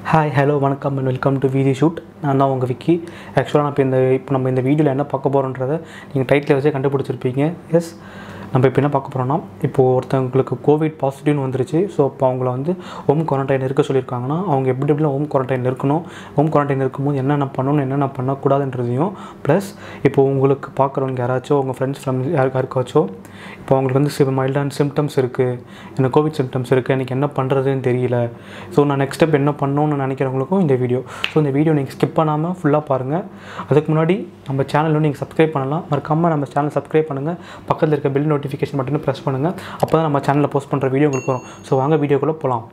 Hi hello வணக்கம் and welcome to video shoot நான் தான் உங்கள் விக்கி ஆக்சுவலாக நான் இப்போ இந்த இப்போ நம்ம இந்த வீடியோவில் என்ன பார்க்க போகிறோன்றதை நீங்கள் டைட்டில் வச்சே கண்டுபிடிச்சிருப்பீங்க எஸ் நம்ம இப்போ என்ன பார்க்க போகிறோம்னா இப்போது ஒருத்தவங்களுக்கு கோவிட் பாசிட்டிவ்னு வந்துருச்சு ஸோ இப்போ அவங்கள வந்து ஹோம் குவாரண்டைன் இருக்க சொல்லியிருக்காங்கன்னா அவங்க எப்படி எப்படிலாம் ஹோம் குவாரண்டைன் இருக்கணும் ஹோம் குவாரண்டைன் இருக்கும்போது என்னென்ன பண்ணணும் என்னென்ன பண்ணக்கூடாதுன்றதையும் ப்ளஸ் இப்போ உங்களுக்கு பார்க்குறவங்க யாராச்சும் உங்கள் ஃப்ரெண்ட்ஸ் ஃபேமிலி யாருக்கு யாருக்காச்சும் இப்போ அவங்களுக்கு வந்து சில மைல்டான சிம்டம்ஸ் இருக்குது எனக்கு கோவிட் சிம்டம்ஸ் இருக்குது எனக்கு என்ன பண்ணுறதுன்னு தெரியல ஸோ நான் நெக்ஸ்ட் ஸ்டெப் என்ன பண்ணணும்னு நினைக்கிறவங்களுக்கும் இந்த வீடியோ ஸோ இந்த வீடியோ நீங்கள் ஸ்கிப் பண்ணாமல் ஃபுல்லாக பாருங்கள் அதுக்கு முன்னாடி நம்ம சேனலில் நீங்கள் சப்ஸ்கிரைப் பண்ணலாம் மறக்காமல் நம்ம சேனல் சப்ஸ்கிரைப் பண்ணுங்கள் பக்கத்தில் இருக்க பெல் நோட்டிஃபிகேஷன் பட்டனை ப்ரெஸ் பண்ணுங்கள் அப்போ தான் நம்ம சேனலில் போஸ்ட் பண்ணுற வீடியோ உங்களுக்கு வரும் ஸோ வாங்க வீடியோக்குள்ளே போகலாம்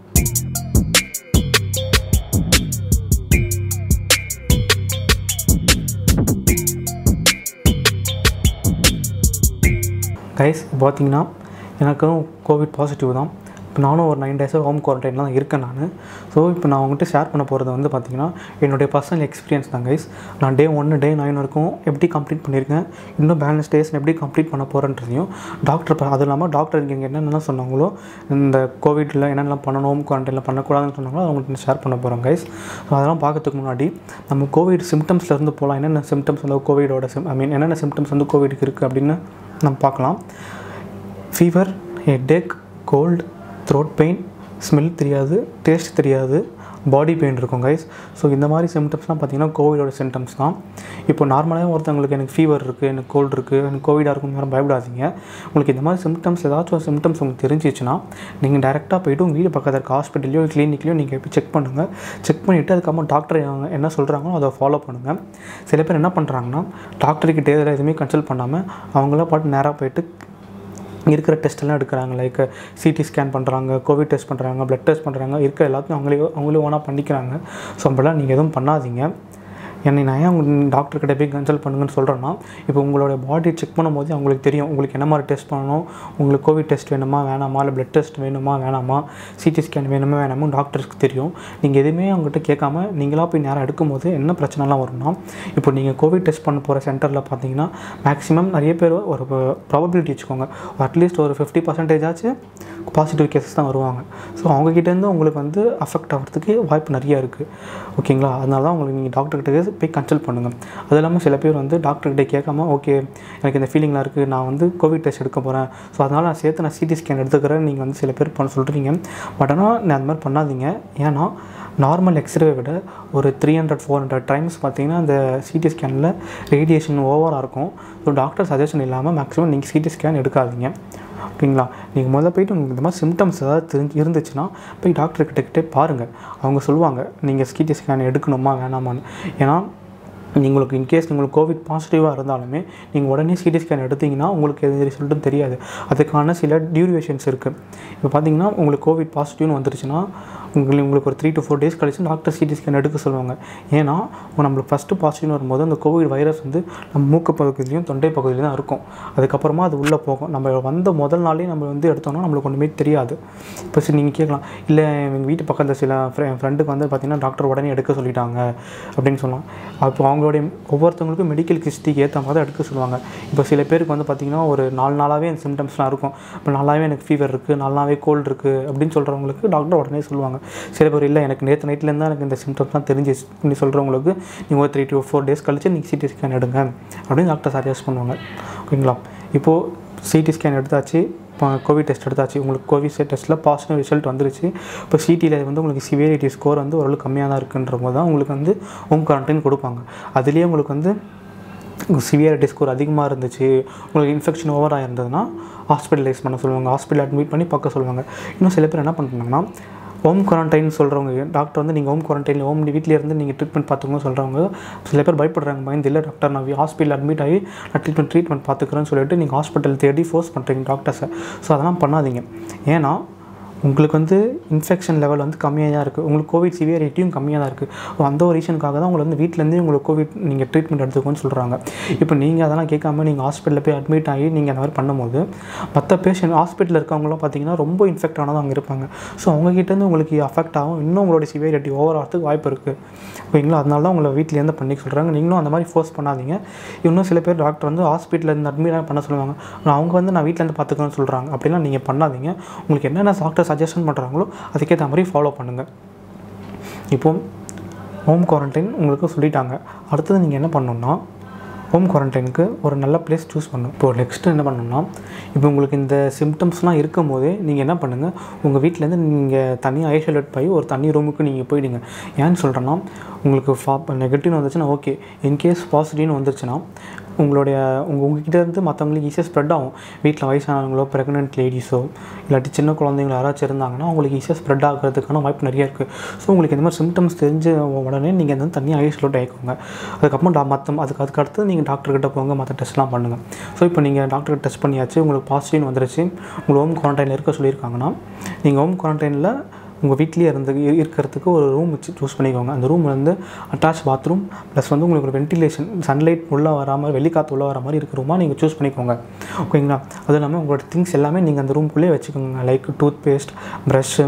கைஸ் பார்த்தீங்கன்னா எனக்கும் கோவிட் பாசிட்டிவ் தான் இப்போ நானும் ஒரு நைன் டேஸாக ஹோம் குவாரண்டைனில் தான் இருக்கேன் நான் ஸோ இப்போ நான் உங்கள்கிட்ட ஷேர் பண்ண போகிறது வந்து பார்த்திங்கன்னா என்னுடைய பர்சனல் எக்ஸ்பீரியன்ஸ் தான் கைஸ் நான் டே ஒன்று டே நைன் வரைக்கும் எப்படி கம்ப்ளீட் பண்ணியிருக்கேன் இன்னும் பேலன்ஸ் டேஸ் எப்படி கம்ப்ளீட் பண்ண போகிறேன்றதையும் டாக்டர் ப- அது இல்லாமல் டாக்டர் இங்கே என்னென்ன சொன்னாங்களோ இந்த கோவிட்டில் என்னென்னலாம் பண்ணணும் ஹோம் குவாரண்டைனில் பண்ணக்கூடாதுன்னு சொன்னாங்களோ அதை உங்கள்கிட்ட ஷேர் பண்ண போகிறோம் கைஸ் ஸோ அதெல்லாம் பார்க்கறதுக்கு முன்னாடி நம்ம கோவிட் சிம்டம்ஸ்லேருந்து போகலாம் என்னென்ன சிம்டம்ஸ் வந்து கோவிடோட சிம் ஐ மீன் என்னென்ன சிம்டம்ஸ் வந்து கோவிடுக்கு இருக்குது அப்படின்னு நம்ம பார்க்கலாம் fever headache cold throat pain smell தெரியாது டேஸ்ட் தெரியாது பாடி பெயின் இருக்கும் கைஸ் ஸோ இந்த மாதிரி சிம்டம்ஸ்லாம் பார்த்தீங்கன்னா கோவிடோட சிம்டம்ஸ் தான் இப்போ நார்மலாக ஒருத்தவங்களுக்கு எனக்கு ஃபீவர் இருக்குது எனக்கு கோல்டு இருக்குது எனக்கு கோவிடாக இருக்கும் யாரும் பயப்படாதீங்க உங்களுக்கு இந்த மாதிரி சிம்டம்ஸ் ஏதாச்சும் ஒரு சிம்டம்ஸ் உங்களுக்கு தெரிஞ்சிச்சுன்னா நீங்கள் டேரெக்டாக போய்ட்டு உங்கள் வீடு பக்கத்தில் இருக்க ஹாஸ்பிட்டல்லையோ கிளினிக்லையோ நீங்கள் போய் செக் பண்ணுங்கள் செக் பண்ணிவிட்டு அதுக்கப்புறம் டாக்டர் என்ன சொல்கிறாங்களோ அதை ஃபாலோ பண்ணுங்கள் சில பேர் என்ன பண்ணுறாங்கன்னா டாக்டர்கிட்ட எதில் எதுவுமே கன்சல்ட் பண்ணாமல் அவங்கள பாட்டு நேராக போயிட்டு இருக்கிற டெஸ்ட் எல்லாம் எடுக்கிறாங்க லைக் சிடி ஸ்கேன் பண்ணுறாங்க கோவிட் டெஸ்ட் பண்ணுறாங்க பிளட் டெஸ்ட் பண்ணுறாங்க இருக்கிற எல்லாத்தையும் அவங்களே அவங்களே ஓனாக பண்ணிக்கிறாங்க ஸோ அப்படிலாம் நீங்கள் எதுவும் பண்ணாதீங்க என்னை நான் ஏன் உங்க டாக்டர் கிட்ட போய் கன்சல்ட் பண்ணுங்கன்னு சொல்கிறேன்னா இப்போ உங்களோட பாடி செக் பண்ணும்போது அவங்களுக்கு தெரியும் உங்களுக்கு என்ன மாதிரி டெஸ்ட் பண்ணணும் உங்களுக்கு கோவிட் டெஸ்ட் வேணுமா வேணாமா இல்லை பிளட் டெஸ்ட் வேணுமா வேணாமா சிடி ஸ்கேன் வேணுமா வேணாமா டாக்டர்ஸ்க்கு தெரியும் நீங்கள் எதுவுமே அவங்ககிட்ட கேட்காம நீங்களாக போய் நேரம் எடுக்கும்போது என்ன பிரச்சனைலாம் வரும்னா இப்போ நீங்கள் கோவிட் டெஸ்ட் பண்ண போகிற சென்டரில் பார்த்தீங்கன்னா மேக்ஸிமம் நிறைய பேர் ஒரு ப்ராபபிலிட்டி வச்சுக்கோங்க அட்லீஸ்ட் ஒரு ஃபிஃப்டி பர்சன்டேஜ் ஆச்சு பாசிட்டிவ் கேசஸ் தான் வருவாங்க ஸோ அவங்ககிட்டேருந்து உங்களுக்கு வந்து அஃபெக்ட் ஆகிறதுக்கு வாய்ப்பு நிறைய இருக்குது ஓகேங்களா அதனால தான் உங்களுக்கு நீங்கள் டாக்டர்கிட்ட போய் கன்சல்ட் பண்ணுங்கள் அது இல்லாமல் சில பேர் வந்து டாக்டர்கிட்ட கேட்காம ஓகே எனக்கு இந்த ஃபீலிங்லாம் இருக்குது நான் வந்து கோவிட் டெஸ்ட் எடுக்க போகிறேன் ஸோ அதனால் நான் சேர்த்து நான் சிடி ஸ்கேன் எடுத்துக்கிறேன் நீங்கள் வந்து சில பேர் பண்ண சொல்கிறீங்க பட் ஆனால் நான் அந்த மாதிரி பண்ணாதீங்க ஏன்னா நார்மல் எக்ஸ்ரேவை விட ஒரு three hundred four hundred times பார்த்தீங்கன்னா அந்த சிடி ஸ்கேனில் ரேடியேஷன் ஓவராக இருக்கும் ஸோ டாக்டர் சஜஷன் இல்லாமல் மேக்ஸிமம் நீங்கள் சிடி ஸ்கேன் எடுக்காதீங்க ஓகேங்களா நீங்கள் முதல்ல போயிட்டு உங்களுக்கு இந்த மாதிரி சிம்டம்ஸ் ஏதாவது தெரிஞ்சு இருந்துச்சுன்னா போய் டாக்டர் கிட்ட கிட்டே பாருங்கள் அவங்க சொல்லுவாங்க நீங்கள் சிடி ஸ்கேன் எடுக்கணுமா வேணாமான்னு ஏன்னா உங்களுக்கு இன்கேஸ் உங்களுக்கு கோவிட் பாசிட்டிவாக இருந்தாலுமே நீங்கள் உடனே சிடி ஸ்கேன் எடுத்தீங்கன்னா உங்களுக்கு எது ரிசல்ட்டும் தெரியாது அதுக்கான சில டியூரேஷன்ஸ் இருக்குது இப்போ பார்த்தீங்கன்னா உங்களுக்கு கோவிட் பாசிட்டிவ்னு வந்துருச்சுன்னா உங்களுக்கு உங்களுக்கு ஒரு த்ரீ டு ஃபோர் டேஸ் கழிச்சு டாக்டர் சிடி ஸ்கேன் எடுக்க சொல்லுவாங்க ஏன்னா இப்போ நம்மளுக்கு ஃபஸ்ட்டு பாசிட்டிவ்னு வரும்போது அந்த கோவிட் வைரஸ் வந்து நம்ம மூக்கு பகுதியிலையும் தொண்டை பகுதியிலையும் தான் இருக்கும் அதுக்கப்புறமா அது உள்ளே போகும் நம்ம வந்த முதல் நாளே நம்ம வந்து எடுத்தோம்னா நம்மளுக்கு ஒன்றுமே தெரியாது இப்போ சரி நீங்கள் கேட்கலாம் இல்லை எங்கள் வீட்டு பக்கத்தில் சில என் ஃப்ரெண்டுக்கு வந்து பார்த்தீங்கன்னா டாக்டர் உடனே எடுக்க சொல்லிட்டாங்க அப்படின்னு சொல்லலாம் அப்போ அவங்களுடைய ஒவ்வொருத்தவங்களுக்கும் மெடிக்கல் ஹிஸ்ட்ரிக்கு ஏற்ற மாதிரி தான் எடுக்க சொல்லுவாங்க இப்போ சில பேருக்கு வந்து பார்த்திங்கன்னா ஒரு நாலு நாளாகவே அந்த சிம்டம்ஸ்லாம் இருக்கும் இப்போ நாளாகவே எனக்கு ஃபீவர் இருக்குது நாலு நாளாகவே கோல்டு இருக்குது அப்படின்னு சொல்கிறவங்களுக்கு டாக்டர் உடனே சொல்லுவாங்க சில பேர் இல்லை எனக்கு நேற்று நைட்லேருந்து தான் எனக்கு இந்த சிம்டம்ஸ்லாம் தெரிஞ்சு பண்ணி சொல்கிறவங்களுக்கு நீங்கள் ஒரு த்ரீ டு ஃபோர் டேஸ் கழிச்சு நீங்கள் சிடி ஸ்கேன் எடுங்க அப்படின்னு டாக்டர் சஜஸ்ட் பண்ணுவாங்க ஓகேங்களா இப்போது சிடி ஸ்கேன் எடுத்தாச்சு இப்போ கோவிட் டெஸ்ட் எடுத்தாச்சு உங்களுக்கு கோவிட் டெஸ்ட்டில் பாசிட்டிவ் ரிசல்ட் வந்துருச்சு இப்போ சிடியில் வந்து உங்களுக்கு சிவியரிட்டி ஸ்கோர் வந்து ஓரளவுக்கு கம்மியாக தான் இருக்குன்ற போது தான் உங்களுக்கு வந்து ஹோம் குவாரண்டைன் கொடுப்பாங்க அதுலேயே உங்களுக்கு வந்து சிவியாரிட்டி ஸ்கோர் அதிகமாக இருந்துச்சு உங்களுக்கு இன்ஃபெக்ஷன் ஓவராக இருந்ததுன்னா ஹாஸ்பிட்டலைஸ் பண்ண சொல்லுவாங்க ஹாஸ்பிட்டல் அட்மிட் பண்ணி பார்க்க சொல்லுவாங்க இன்னும் சில பேர் என்ன பண்ணுறாங்கன்னா ஹோம் குவாரண்டைன் சொல்கிறவங்க டாக்டர் வந்து நீங்கள் ஹோம் குவாரண்டைனில் ஹோம் வீட்டிலே இருந்து நீங்கள் ட்ரீட்மெண்ட் பார்த்துக்கோங்க சொல்கிறவங்க சில பேர் பயப்படுறாங்க பயந்து இல்லை டாக்டர் நான் ஹாஸ்பிட்டல் அட்மிட் ஆகி நான் ட்ரீட்மெண்ட் ட்ரீட்மெண்ட் பார்த்துக்கிறேன்னு சொல்லிட்டு நீங்கள் ஹாஸ்பிட்டல் தேடி ஃபோர்ஸ் பண்ணுறீங்க டாக்டர்ஸை ஸோ அதெல்லாம் பண்ணாதீங்க ஏன்னா உங்களுக்கு வந்து இன்ஃபெக்ஷன் லெவல் வந்து கம்மியாக தான் இருக்குது உங்களுக்கு கோவிட் சிவியரிட்டியும் கம்மியாக தான் இருக்குது அந்த ஒரு ரீசனுக்காக தான் உங்களை வந்து வீட்டிலேருந்தே உங்களுக்கு கோவிட் நீங்கள் ட்ரீட்மெண்ட் எடுத்துக்கோன்னு சொல்கிறாங்க இப்போ நீங்கள் அதெல்லாம் கேட்காம நீங்கள் ஹாஸ்பிட்டலில் போய் அட்மிட் ஆகி நீங்கள் அந்த மாதிரி பண்ணும்போது மற்ற பேஷண்ட் ஹாஸ்பிட்டலில் இருக்கவங்களாம் பார்த்தீங்கன்னா ரொம்ப இன்ஃபெக்ட் ஆனதாக அவங்க இருப்பாங்க ஸோ அவங்ககிட்டேருந்து உங்களுக்கு அஃபெக்ட் ஆகும் இன்னும் உங்களோட சிவியரிட்டி ஓவர் ஆகிறதுக்கு வாய்ப்பு இருக்குது ஓகேங்களா அதனால தான் உங்களை வீட்டிலேருந்து பண்ணி சொல்கிறாங்க நீங்களும் அந்த மாதிரி ஃபோர்ஸ் பண்ணாதீங்க இன்னும் சில பேர் டாக்டர் வந்து ஹாஸ்பிட்டலில் இருந்து அட்மிட் பண்ண சொல்லுவாங்க ஆனா அவங்க வந்து நான் வீட்டிலேருந்து பார்த்துக்கணும்னு சொல்கிறாங்க அப்படிலாம் நீங்கள் பண்ணாதீங்க உங்களுக்கு என்னென்ன டாக்டர் சஜஷன் பண்ணுறாங்களோ அதுக்கேற்ற மாதிரி ஃபாலோ பண்ணுங்கள் இப்போ ஹோம் குவாரண்டைன் உங்களுக்கு சொல்லிட்டாங்க அடுத்தது நீங்கள் என்ன பண்ணணும்னா ஹோம் குவாரண்டைனுக்கு ஒரு நல்ல பிளேஸ் சூஸ் பண்ணணும் இப்போ நெக்ஸ்ட்டு என்ன பண்ணணும்னா இப்போ உங்களுக்கு இந்த சிம்டம்ஸ்லாம் இருக்கும் போதே நீங்கள் என்ன பண்ணுங்கள் உங்கள் வீட்டிலேருந்து நீங்கள் தனியாக ஐசோலேட் போய் ஒரு தனி ரூமுக்கு நீங்கள் போயிடுங்க ஏன்னு சொல்கிறேன்னா உங்களுக்கு ஃபா நெகட்டிவ்னு வந்துச்சுன்னா ஓகே இன்கேஸ் பாசிட்டிவ்னு வந்துருச்சுன்னா உங்களுடைய உங்கள் உங்ககிட்ட இருந்து மற்றவங்களுக்கு ஈஸியாக ஸ்ப்ரெட் ஆகும் வீட்டில் வயசானவங்களோ ப்ரெக்னென்ட் லேடிஸோ இல்லாட்டி சின்ன குழந்தைங்களோ யாராச்சும் இருந்தாங்கன்னா அவங்களுக்கு ஈஸியாக ஸ்ப்ரெட் ஆகிறதுக்கான வாய்ப்பு நிறைய இருக்குது ஸோ உங்களுக்கு இந்த மாதிரி சிம்டம்ஸ் தெரிஞ்ச உடனே நீங்கள் வந்து தனியாக ஐசோலேட் ஆகிக்கோங்க அதுக்கப்புறம் டா மற்ற அதுக்கு அதுக்கு அடுத்து நீங்கள் டாக்டர்கிட்ட போங்க மற்ற டெஸ்ட்லாம் பண்ணுங்கள் ஸோ இப்போ நீங்கள் டாக்டருக்கு டெஸ்ட் பண்ணியாச்சு உங்களுக்கு பாசிட்டிவ்னு வந்துருச்சு உங்களை ஹோம் குவாரண்டைனில் இருக்க சொல்லியிருக்காங்கன்னா நீங்கள் ஹோம் குவாரண்டைனில் உங்கள் வீட்லேயே இருந்து இ- இருக்கிறதுக்கு ஒரு ரூம் வச்சு சூஸ் பண்ணிக்கோங்க அந்த ரூம் வந்து அட்டாச் பாத்ரூம் ப்ளஸ் வந்து உங்களுக்கு ஒரு வென்டிலேஷன் சன்லைட் உள்ளே வராமல் வெளிக்காற்று உள்ளே வர மாதிரி இருக்கிற ரூமாக நீங்கள் சூஸ் பண்ணிக்கோங்க ஓகேங்களா அதுவும் இல்லாமல் உங்களோட திங்ஸ் எல்லாமே நீங்கள் அந்த ரூம்குள்ளேயே வச்சுக்கோங்க லைக் டூத் பேஸ்ட் ப்ரஷ்ஷு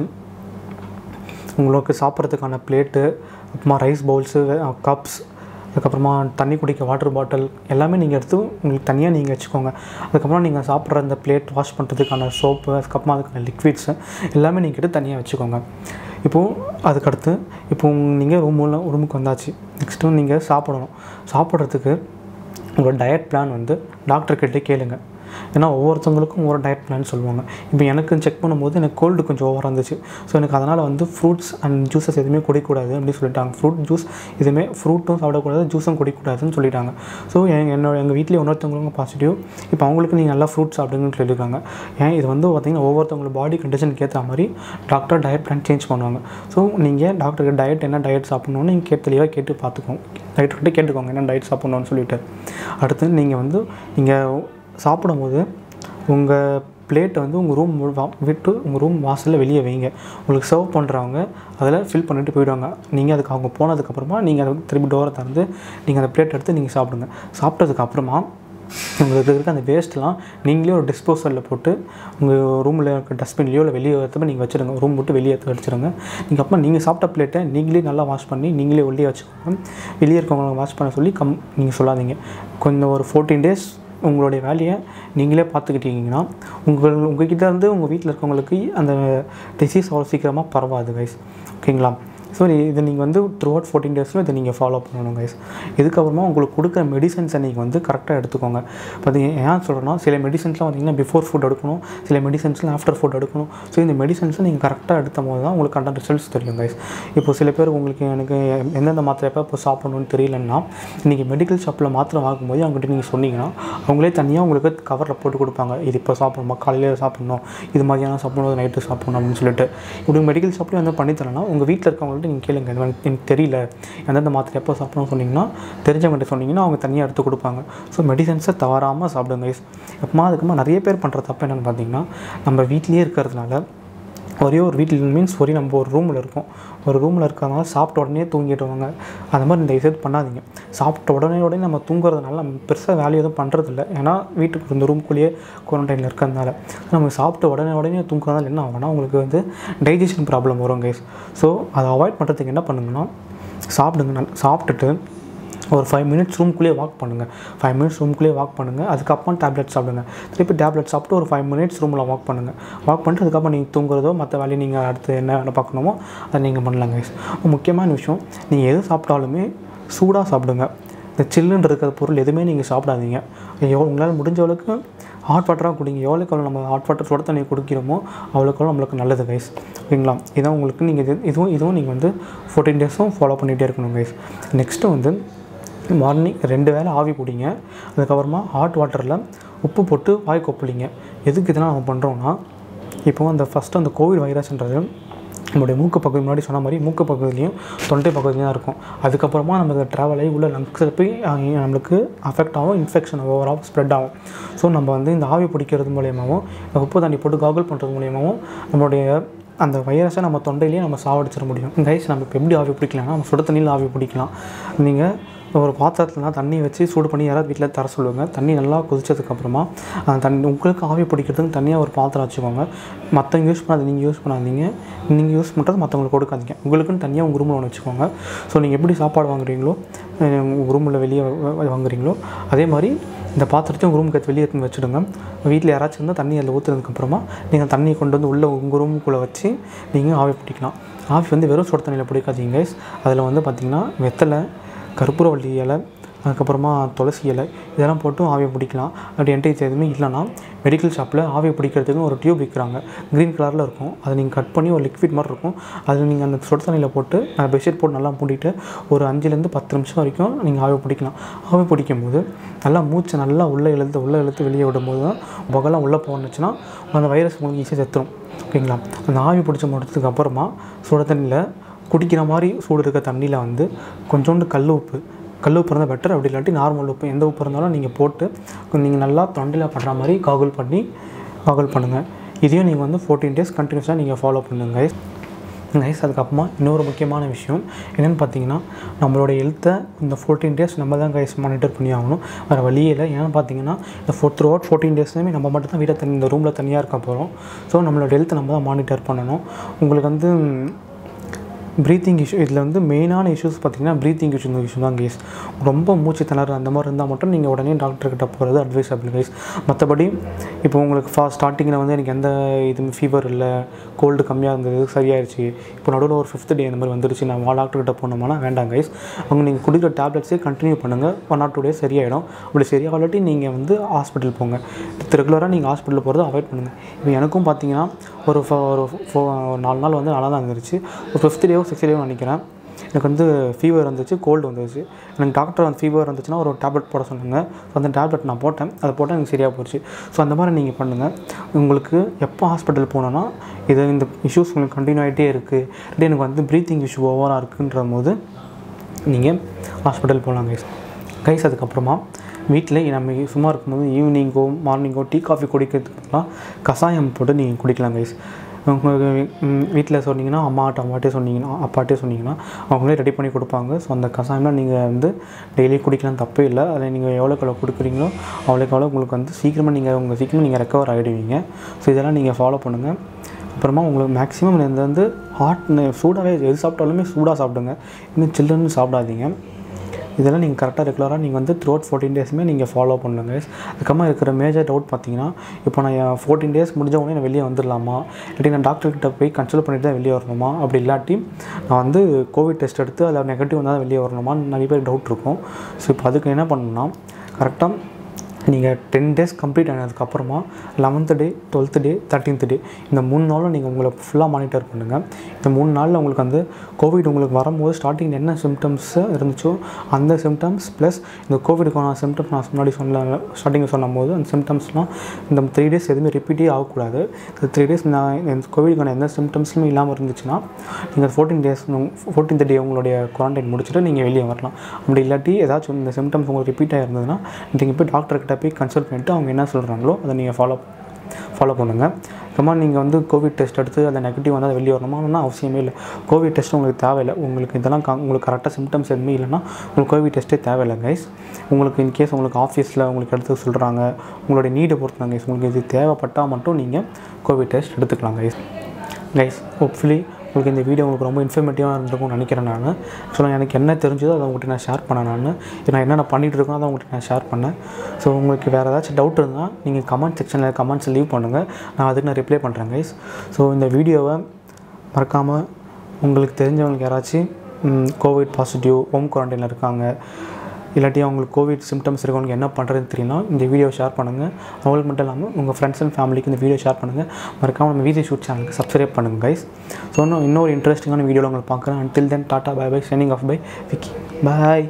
உங்களுக்கு சாப்பிட்றதுக்கான பிளேட்டு அப்புறமா ரைஸ் பவுல்ஸு கப்ஸ் அதுக்கப்புறமா தண்ணி குடிக்க வாட்டர் பாட்டில் எல்லாமே நீங்கள் எடுத்து உங்களுக்கு தனியாக நீங்கள் வச்சுக்கோங்க அதுக்கப்புறம் நீங்கள் சாப்பிட்ற அந்த பிளேட் வாஷ் பண்ணுறதுக்கான சோப்பு அதுக்கப்புறமா அதுக்கான லிக்விட்ஸு எல்லாமே நீங்கள் எடுத்து தனியாக வச்சுக்கோங்க இப்போது அதுக்கடுத்து இப்போ நீங்கள் ரூம் ரூமுக்கு வந்தாச்சு நெக்ஸ்ட்டு நீங்கள் சாப்பிடணும் சாப்பிட்றதுக்கு உங்களோட டயட் பிளான் வந்து டாக்டர்கிட்ட கேளுங்க ஏன்னா ஒவ்வொருத்தவங்களுக்கும் ஒவ்வொரு டயட் பிளான் சொல்லுவாங்க இப்போ எனக்கு செக் பண்ணும்போது எனக்கு கோல்டு கொஞ்சம் ஓவராக இருந்துச்சு ஸோ எனக்கு அதனால் வந்து ஃப்ரூட்ஸ் அண்ட் ஜூஸஸ் எதுவுமே குடிக்கக்கூடாது அப்படின்னு சொல்லிட்டாங்க ஃப்ரூட் ஜூஸ் எதுவுமே ஃப்ரூட்டும் சாப்பிடக்கூடாது ஜூஸும் குடிக்கக்கூடாதுன்னு சொல்லிட்டாங்க ஸோ என்னோட எங்கள் வீட்டில் இன்னொருத்தவங்களுக்கும் பாசிட்டிவ் இப்போ அவங்களுக்கு நீங்கள் நல்லா ஃப்ரூட்ஸ் சாப்பிடுங்கன்னு சொல்லியிருக்காங்க ஏன் இது வந்து பார்த்திங்கன்னா ஒவ்வொருத்தவங்களோட பாடி கண்டிஷனுக்கு ஏற்ற மாதிரி டாக்டர் டயட் பிளான் சேஞ்ச் பண்ணுவாங்க ஸோ நீங்கள் டாக்டருக்கு டயட் என்ன டயட் சாப்பிட்ணுன்னு நீங்கள் கேட்டு தெளிவாக கேட்டு பார்த்துக்கோங்க டாக்டர்கிட்ட கேட்டுக்கோங்க என்ன டயட் சாப்பிட்ணுன்னு சொல்லிட்டு அடுத்து நீங்கள் வந்து நீங்கள் சாப்பிடும்போது உங்கள் பிளேட்டை வந்து உங்கள் ரூம் விட்டு உங்கள் ரூம் வாசலில் வெளியே வைங்க உங்களுக்கு சர்வ் பண்ணுறவங்க அதில் ஃபில் பண்ணிட்டு போயிடுவாங்க நீங்கள் அதுக்கு அவங்க போனதுக்கப்புறமா நீங்கள் அதை திருப்பி டோரை திறந்து நீங்கள் அந்த பிளேட் எடுத்து நீங்கள் சாப்பிடுங்க சாப்பிட்டதுக்கப்புறமா உங்களுக்கு இருக்க அந்த வேஸ்ட்லாம் நீங்களே ஒரு டிஸ்போசலில் போட்டு உங்கள் ரூமில் இருக்க டஸ்ட்பின்லேயோ இல்லை வெளியே எடுத்து நீங்கள் வச்சுருங்க ரூம் விட்டு வெளியே எடுத்து வச்சுருங்க நீங்கள் அப்புறம் நீங்கள் சாப்பிட்ட பிளேட்டை நீங்களே நல்லா வாஷ் பண்ணி நீங்களே உள்ளே வச்சுக்கோங்க வெளியே இருக்கவங்களை வாஷ் பண்ண சொல்லி கம் நீங்கள் சொல்லாதீங்க கொஞ்சம் ஒரு ஃபோர்டீன் டேஸ் உங்களுடைய வேலையை நீங்களே பார்த்துக்கிட்டீங்கன்னா உங்கள் உங்ககிட்ட இருந்து உங்கள் வீட்டில் இருக்கவங்களுக்கு அந்த டிசீஸ் அவ்வளோ சீக்கிரமாக பரவாது கைஸ் ஓகேங்களா ஸோ இதை நீங்கள் வந்து த்ரூ அவுட் ஃபோர்டீன் டேஸில் இதை நீங்கள் ஃபாலோ பண்ணணும் கைஸ் இதுக்கப்புறமா உங்களுக்கு கொடுக்குற மெடிசன்ஸை நீங்கள் வந்து கரெக்டாக எடுத்துக்கோங்க பார்த்தீங்க ஏன் சொல்கிறேன்னா சில மெடிசன்ஸ்லாம் பார்த்தீங்கன்னா பிஃபோர் ஃபுட் எடுக்கணும் சில மெடிசன்ஸ்லாம் ஆஃப்டர் ஃபுட் எடுக்கணும் ஸோ இந்த மெடிசன்ஸை நீங்கள் கரெக்டாக எடுத்த போது தான் உங்களுக்கு கரெக்டாக ரிசல்ட்ஸ் தெரியும் கைஸ் இப்போ சில பேர் உங்களுக்கு எனக்கு எந்தெந்த மாத்திரை எப்போ இப்போ சாப்பிடணும்னு தெரியலன்னா இன்றைக்கி மெடிக்கல் ஷாப்பில் மாத்திரை வாங்கும்போது அவங்ககிட்ட நீங்கள் சொன்னீங்கன்னா அவங்களே தனியாக உங்களுக்கு கவரில் போட்டு கொடுப்பாங்க இது இப்போ சாப்பிடணுமா காலையில் சாப்பிடணும் இது மதியானம் சாப்பிடணும் நைட்டு சாப்பிடணும் அப்படின்னு சொல்லிட்டு இப்படி மெடிக்கல் ஷாப்லேயும் வந்து பண்ணித்தரேன்னா உங்கள் வீட்டில் இருக்கவங்கள்ட்ட நீங்கள் கேளுங்க இந்த மாதிரி எனக்கு தெரியல எந்தெந்த மாத்திரை எப்போ சாப்பிடணும்னு சொன்னீங்கன்னா தெரிஞ்சவங்ககிட்ட சொன்னீங்கன்னா அவங்க தனியாக எடுத்து கொடுப்பாங்க ஸோ மெடிசன்ஸை தவறாமல் சாப்பிடுங்க guys. அப்புறமா அதுக்கப்புறமா நிறைய பேர் பண்ணுற தப்பு என்னென்னு பார்த்தீங்கன்னா நம்ம வீட்லேயே இருக்கிறதுனால ஒரே ஒரு வீட்டில் மீன்ஸ் ஒரே நம்ம ஒரு ரூமில் இருக்கோம் ஒரு ரூமில் இருக்கிறதுனால சாப்பிட்ட உடனே தூங்கிடுவாங்க அந்த மாதிரி இந்த விஷயத்தை பண்ணாதீங்க சாப்பிட்ட உடனே உடனே நம்ம தூங்குறதுனால நம்ம பெருசாக வேலையை எதுவும் பண்ணுறதில்ல ஏன்னா வீட்டுக்கு இந்த ரூம்குள்ளேயே குவாரண்டைனில் இருக்கிறதுனால நம்ம சாப்பிட்ட உடனே உடனே தூங்குறதுனால என்ன ஆகும்னா உங்களுக்கு வந்து டைஜஷன் ப்ராப்ளம் வரும் கைஸ் ஸோ அதை அவாய்ட் பண்ணுறதுக்கு என்ன பண்ணுங்கன்னா சாப்பிடுங்க நல்லா சாப்பிட்டுட்டு ஒரு ஃபைவ் மினிட்ஸ் ரூம்குள்ளேயே வாக் பண்ணுங்கள் ஃபைவ் மினிட்ஸ் ரூம்குள்ளேயே வாக் பண்ணுங்கள் அதுக்கப்புறம் டேப்லெட் சாப்பிடுங்க திருப்பி டேப்லெட் சாப்பிட்டு ஒரு ஃபைவ் மினிட்ஸ் ரூமில் வாக் பண்ணுங்கள் வாக் பண்ணிட்டு அதுக்கப்புறம் நீங்கள் தூங்குறதோ மற்ற வேலையை நீங்கள் அடுத்து என்ன வேலை பார்க்கணுமோ அதை நீங்கள் பண்ணலாங்க guys. முக்கியமான விஷயம் நீங்கள் எது சாப்பிட்டாலுமே சூடாக சாப்பிடுங்க இந்த சில்லுன்னு இருக்கிற பொருள் எதுவுமே நீங்கள் சாப்பிடாதீங்க எவ்வளோ உங்களால் முடிஞ்ச அளவுக்கு ஹாட் வாட்டராக குடிங்க எவ்வளோக்கு எவ்வளோ நம்ம ஹாட் வாட்டர் சுட தண்ணி குடிக்கிறோமோ அவ்வளோக்கு எவ்வளோ நம்மளுக்கு நல்லது கைஸ் ஓகேங்களா இதான் உங்களுக்கு நீங்கள் இது இதுவும் இதுவும் நீங்கள் வந்து ஃபோர்டீன் டேஸும் ஃபாலோ பண்ணிகிட்டே இருக்கணும் கைஸ் நெக்ஸ்ட்டு வந்து மார்னிங் ரெண்டு வேளை ஆவி பிடிங்க அதுக்கப்புறமா ஹாட் வாட்டரில் உப்பு போட்டு வாய் கொப்பளிங்க எதுக்கு இதெல்லாம் நம்ம பண்ணுறோன்னா இப்போ அந்த ஃபஸ்ட்டு அந்த கோவிட் வைரஸ்ன்றது நம்மளுடைய மூக்கு பகுதி முன்னாடி சொன்ன மாதிரி மூக்கு பகுதியிலையும் தொண்டை பகுதியும் தான் இருக்கும் அதுக்கப்புறமா நமக்கு ட்ராவல் ஆகி உள்ள லங்ஸில் போய் அஹ், நம்மளுக்கு அஃபெக்ட் ஆகும் இன்ஃபெக்ஷன் ஓவராக ஸ்ப்ரெட் ஆகும் ஸோ நம்ம வந்து இந்த ஆவி பிடிக்கிறது மூலியமாகவும் இந்த உப்பு தண்ணி போட்டு காகுல் பண்ணுறது மூலியமாகவும் நம்மளுடைய அந்த வைரஸை நம்ம தொண்டையிலேயே நம்ம சாவடிச்சிட முடியும் கைஸ் நம்ம இப்போ எப்படி ஆவி பிடிக்கலாம்னா நம்ம சுட தண்ணியில் ஆவி பிடிக்கலாம் நீங்கள் ஒரு பாத்திரத்துலலாம் தண்ணி வச்சு சூடு பண்ணி யாராவது வீட்டில் தர சொல்லுவாங்க தண்ணி நல்லா கொதிச்சதுக்கப்புறமா அந்த தண்ணி உங்களுக்கு ஆவி பிடிக்கிறதுக்கு தனியாக ஒரு பாத்திரம் வச்சுக்கோங்க மற்றவங்க யூஸ் பண்ணாது நீங்கள் யூஸ் பண்ணாதீங்க நீங்கள் யூஸ் பண்ணுறது மற்றவங்களுக்கு கொடுக்காதீங்க உங்களுக்குன்னு தனியாக உங்கள் ரூமில் ஒன்று வச்சுக்கோங்க ஸோ நீங்கள் எப்படி சாப்பாடு வாங்குறீங்களோ உங்கள் ரூமில் வெளியே வா- வா- வாங்குறீங்களோ அதே மாதிரி இந்த பாத்திரத்தையும் உங்கள் ரூமுக்கு வெளியே எடுத்து வச்சுடுங்க வீட்டில் யாராச்சும் இருந்தால் தண்ணி அதில் ஊற்றுனதுக்கப்புறமா நீங்கள் தண்ணியை கொண்டு வந்து உள்ளே உங்கள் ரூமுக்குள்ளே வச்சு நீங்கள் ஆவி பிடிக்கலாம் ஆவி வந்து வெறும் சுட தண்ணியில் பிடிக்காதீங்க கைஸ் அதில் வந்து பார்த்திங்கன்னா வெத்தலை கற்பூரவள்ளி இலை அதுக்கப்புறமா துளசி இலை இதெல்லாம் போட்டு ஆவியை பிடிக்கலாம் அப்படி என்கிட்ட எதுவுமே இல்லைன்னா மெடிக்கல் ஷாப்பில் ஆவியை பிடிக்கிறதுக்கு ஒரு டியூப் விற்கிறாங்க க்ரீன் கலரில் இருக்கும் அதை நீங்கள் கட் பண்ணி ஒரு லிக்விட் மாதிரி இருக்கும் அதில் நீங்கள் அந்த சுட தண்ணியில் போட்டு பெட்ஷீட் போட்டு நல்லா மூடிட்டு ஒரு அஞ்சுலேருந்து பத்து நிமிஷம் வரைக்கும் நீங்கள் ஆவி பிடிக்கலாம் ஆவி பிடிக்கும் போது நல்லா மூச்சை நல்லா உள்ளே இழுத்து உள்ளே இழுத்து வெளியே விடும்போது தான் புகைலாம் உள்ளே போனுச்சுன்னா அந்த வைரஸ் உங்களுக்கு ஈஸியாக செத்துரும் ஓகேங்களா அந்த ஆவி பிடிச்ச முடிச்சதுக்கு அப்புறமா சுட தண்ணியில் குடிக்கிற மாதிரி சூடு இருக்க தண்ணியில் வந்து கொஞ்சோண்டு கல் உப்பு கல் உப்பு இருந்தால் பெட்டர் அப்படி இல்லாட்டி நார்மல் உப்பு எந்த உப்பு இருந்தாலும் நீங்கள் போட்டு நீங்கள் நல்லா தொண்டையில் படுற மாதிரி காகுல் பண்ணி காகுல் பண்ணுங்கள் இதையும் நீங்கள் வந்து ஃபோர்டீன் டேஸ் கண்டினியூஸாக நீங்கள் ஃபாலோ பண்ணுங்க guys. கைஸ் அதுக்கப்புறமா இன்னொரு முக்கியமான விஷயம் என்னென்னு பார்த்தீங்கன்னா நம்மளோட ஹெல்த்தை இந்த ஃபோர்டீன் டேஸ் நம்ம தான் கைஸ் மானிட்டர் பண்ணி ஆகணும் வேறு வழியே இல்லை ஏன்னு பார்த்தீங்கன்னா இந்த ஃபோர் த்ரூ அவுட் ஃபோர்டீன் டேஸ்லையுமே நம்ம மட்டும் தான் வீட்டை தனி இந்த ரூமில் தனியாக இருக்க போகிறோம் ஸோ நம்மளோட ஹெல்த்தை நம்ம தான் மானிட்டர் பண்ணணும் உங்களுக்கு வந்து ப்ரீத்திங் இஷ்யூ இதில் வந்து மெயினான இஷ்யூஸ் பார்த்தீங்கன்னா ப்ரீத்திங் இஷ்யூ இஷ்யூ தான் கேஸ் ரொம்ப மூச்சு திணறு அந்த மாதிரி இருந்தால் மட்டும் நீங்கள் உடனே டாக்டர்கிட்ட போகிறது அட்வைஸபிள் கேஸ் மற்றபடி இப்போ உங்களுக்கு ஃபாஸ்ட் ஸ்டார்டிங்கில் வந்து எனக்கு எந்த இது ஃபீவர் இல்லை கோல்டு கம்மியாக இருந்தது சரியாயிருச்சு இப்போ நடுவில் ஒரு ஃபிஃப்த் டே இந்த மாதிரி வந்துருச்சு நான் டாக்டர்கிட்ட போனோம்னா வேண்டாம் கைஸ் அவங்க நீங்கள் குடிக்கிற டேப்லெட்ஸே கண்டினியூ பண்ணுங்கள் ஒன் ஆர் டூ டேஸ் சரியாயிடும் அப்படி சரியாகலாட்டி நீங்கள் வந்து ஹாஸ்பிட்டல் போங்க ரெகுலராக நீங்கள் ஹாஸ்பிட்டல் போகிறத அவாய்ட் பண்ணுங்கள் இப்போ எனக்கும் பார்த்தீங்கன்னா ஒரு ஃபோ- ஒரு ஃபோ- ஒரு நாலு நாள் வந்து நல்லா தான் இருந்துருச்சு ஒரு ஃபிஃப்த் டேவோ சிக்ஸ்த் டேவோ நினைக்கிறேன் எனக்கு வந்து ஃபீவர் வந்துச்சு கோல்டு வந்துச்சு எனக்கு டாக்டர் வந்து ஃபீவர் வந்துச்சுன்னா ஒரு டேப்லெட் போட சொன்னாங்க ஸோ அந்த டேப்லெட் நான் போட்டேன் அதை போட்டால் எனக்கு சரியாக போச்சு ஸோ அந்த மாதிரி நீங்கள் பண்ணுங்கள் உங்களுக்கு எப்போ ஹாஸ்பிட்டல் போனோன்னா இது இந்த இஷ்யூஸ் உங்களுக்கு கண்டினியூ ஆகிட்டே இருக்குது இல்லை எனக்கு வந்து ப்ரீத்திங் இஷ்யூ ஓவராக இருக்குன்ற போது நீங்கள் ஹாஸ்பிட்டல் போகலாம் கைஸ் கைஸ் அதுக்கப்புறமா வீட்டில் நம்ம சும்மா இருக்கும்போது ஈவினிங்கோ மார்னிங்கோ டீ காஃபி குடிக்கிறதுக்கு பதிலாக கஷாயம் போட்டு நீங்கள் குடிக்கலாம் கைஸ் உங்களுக்கு வீட்டில் சொன்னீங்கன்னா அம்மாட்ட அம்மாட்டே சொன்னீங்கன்னா அப்பாட்டே சொன்னீங்கன்னா அவங்களே ரெடி பண்ணி கொடுப்பாங்க ஸோ அந்த கஷாயம்லாம் நீங்கள் வந்து டெய்லி குடிக்கலாம் தப்பே இல்லை அதில் நீங்கள் எவ்வளோக்கு எவ்வளோ கொடுக்குறீங்களோ அவ்வளோக்கு எவ்வளோ உங்களுக்கு வந்து சீக்கிரமாக நீங்கள் உங்கள் சீக்கிரமாக நீங்கள் ரெக்கவர் ஆகிடுவீங்க ஸோ இதெல்லாம் நீங்கள் ஃபாலோ பண்ணுங்கள் அப்புறமா உங்களுக்கு மேக்ஸிமம் இந்த வந்து ஹாட் சூடாகவே எது சாப்பிட்டாலுமே சூடாக சாப்பிடுங்க இன்னும் சில்லுன்னு சாப்பிடாதீங்க இதெல்லாம் நீங்கள் கரெக்டாக ரெகுலராக நீங்கள் வந்து த்ரூ அவுட் ஃபோர்டீன் டேஸுமே நீங்கள் ஃபாலோ பண்ணுங்க அதுக்கப்புறமா இருக்கிற மேஜர் டவுட் பார்த்தீங்கன்னா இப்போ நான் என் ஃபோர்டீன் டேஸ் முடிஞ்ச உடனே நான் வெளியே வந்துடலாமா இல்லாட்டி நான் டாக்டர்கிட்ட போய் கன்சல்ட் பண்ணிட்டு தான் வெளியே வரணுமா அப்படி இல்லாட்டி நான் வந்து கோவிட் டெஸ்ட் எடுத்து அதில் நெகட்டிவ் வந்தால் தான் வெளியே வரணுமான்னு நிறைய பேர் டவுட் இருக்கும் ஸோ இப்போ அதுக்கு என்ன பண்ணணும்னா கரெக்டாக நீங்கள் டென் டேஸ் கம்ப்ளீட் ஆனதுக்கப்புறமா eleventh day twelfth day thirteenth day இந்த மூணு நாளும் நீங்கள் உங்களை ஃபுல்லாக மானிட்டர் பண்ணுங்கள் இந்த மூணு நாளில் உங்களுக்கு வந்து கோவிட் உங்களுக்கு வரும்போது ஸ்டார்டிங் என்ன சிம்டம்ஸ் இருந்துச்சோ அந்த சிம்டம்ஸ் ப்ளஸ் இந்த கோவிடுக்கான சிம்டம்ஸ் நான் முன்னாடி சொன்ன ஸ்டார்டிங்கில் சொன்னபோது அந்த சிம்டம்ஸ்லாம் இந்த த்ரீ டேஸ் எதுவுமே ரிப்பீட்டே ஆகக்கூடாது இந்த த்ரீ டேஸ் நான் இந்த கோவிடுக்கான எந்த சிம்டம்ஸுமே இல்லாமல் இருந்துச்சுன்னா நீங்கள் ஃபோர்டீன் டேஸ் ஃபோர்டீன்த் டே உங்களுடைய குவாரண்டைன் முடிச்சுட்டு நீங்கள் வெளியே வரலாம் அப்படி இல்லாட்டி ஏதாச்சும் இந்த சிம்டம்ஸ் உங்களுக்கு ரிப்பீட் ஆகிருந்ததுன்னா நீங்கள் போய் டாக்டர்கிட்ட போய் கன்சல்ட் பண்ணிவிட்டு அவங்க என்ன சொல்கிறாங்களோ அதை நீங்கள் ஃபாலோ ஃபாலோ பண்ணுங்கள் அப்புறமா நீங்கள் வந்து கோவிட் டெஸ்ட் எடுத்து அந்த நெகட்டிவ் வந்து அதை வெளியே வரணுமான்னா அவசியமே இல்லை கோவிட் டெஸ்ட் உங்களுக்கு தேவையில்லை உங்களுக்கு இதெல்லாம் கா- உங்களுக்கு கரெக்டாக சிம்டம்ஸ் எதுவுமே இல்லைன்னா உங்களுக்கு கோவிட் டெஸ்ட்டே தேவையில்லை கைஸ் உங்களுக்கு இன்கேஸ் உங்களுக்கு ஆஃபீஸில் உங்களுக்கு எடுத்து சொல்கிறாங்க உங்களுடைய நீடை பொறுத்து கைஸ் உங்களுக்கு இது தேவைப்பட்டால் மட்டும் நீங்கள் கோவிட் டெஸ்ட் எடுத்துக்கலாம் கைஸ் கைஸ் ஹோப்ஃபுல்லி உங்களுக்கு இந்த வீடியோ உங்களுக்கு ரொம்ப இன்ஃபர்மேட்டிவாக இருந்திருக்கும்னு நினைக்கிறேன் நான் ஆக்சுவலாக எனக்கு என்ன தெரிஞ்சதோ அதை உங்கள்கிட்ட நான் ஷேர் பண்ணேன் நான் நான் என்னென்ன பண்ணிகிட்டு இருக்கேன் அதை உங்கள்கிட்ட நான் ஷேர் பண்ணேன் ஸோ உங்களுக்கு வேறு ஏதாச்சும் டவுட் இருந்தால் நீங்கள் கமெண்ட் செக்ஷனில் கமெண்ட்ஸ் லீவ் பண்ணுங்கள் நான் அதுக்கு நான் ரிப்ளை பண்ணுறேன் கைஸ் ஸோ இந்த வீடியோவை மறக்காமல் உங்களுக்கு தெரிஞ்சவங்களுக்கு யாராச்சும் கோவிட் பாசிட்டிவ் ஹோம் குவாரண்டைனில் இருக்காங்க இல்லாட்டி அவங்களுக்கு கோவிட் சிம்டம்ஸ் இருக்கவங்களுக்கு என்ன பண்ணுறதுன்னு தெரியல இந்த வீடியோ ஷேர் பண்ணுங்கள் அவங்களுக்கு மட்டும் இல்லாமல் உங்கள் ஃப்ரெண்ட்ஸ் அண்ட் ஃபேமிலிக்கு இந்த வீடியோ ஷேர் பண்ணுங்கள் மறக்காமல் நம்ம வீடியோ ஷூட் சேனலுக்கு சப்ஸ்கிரைப் பண்ணுங்கள் கைஸ் ஸோ இன்னும் இன்னொரு இன்ட்ரெஸ்டிங்கான வீடியோவில் உங்களை பார்க்குறேன் until then tata bye bye signing off by Vicky bye